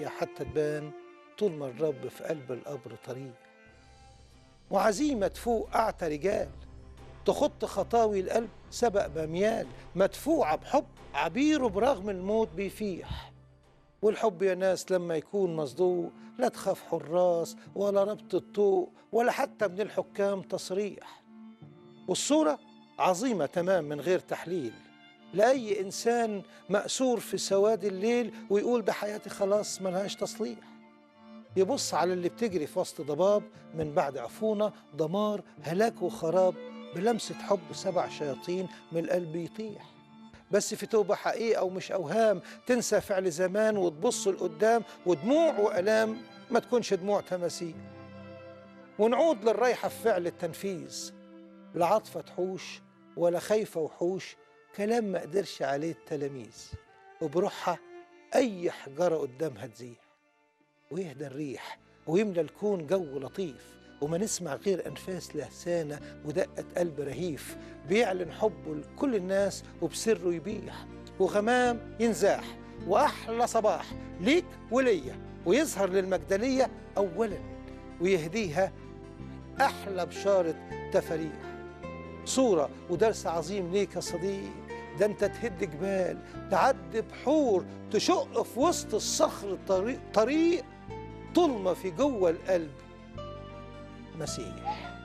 حتى تبان طول ما الرب في قلب القبر طريق وعزيمة تفوق أعتى رجال تخط خطاوي القلب سبق بميال مدفوعة بحب عبيره برغم الموت بيفيح والحب يا ناس لما يكون مصدوق لا تخاف حراس ولا ربط الطوق ولا حتى من الحكام تصريح والصورة عظيمة تمام من غير تحليل لأي إنسان مأسور في سواد الليل ويقول ده حياتي خلاص ملهاش تصليح يبص على اللي بتجري في وسط ضباب من بعد عفونة دمار هلاك وخراب بلمسة حب سبع شياطين من القلب يطيح بس في توبة حقيقة ومش أوهام تنسى فعل زمان وتبص لقدام ودموع وألام ما تكونش دموع تماثيل ونعود للرايحة في فعل التنفيذ لا عاطفة تحوش ولا خايفة وحوش كلام ما قدرش عليه التلاميذ وبروحها أي حجرة قدامها تزيح ويهدى الريح ويملى الكون جو لطيف وما نسمع غير أنفاس لهسانة ودقة قلب رهيف بيعلن حبه لكل الناس وبسره يبيح وغمام ينزاح وأحلى صباح ليك وليا ويظهر للمجدلية أولا ويهديها أحلى بشارة تفاريح صورة ودرس عظيم ليك يا صديق ده انت تهد جبال تعدي بحور تشق في وسط الصخر طريق, طريق طول ما في جوه القلب مسيح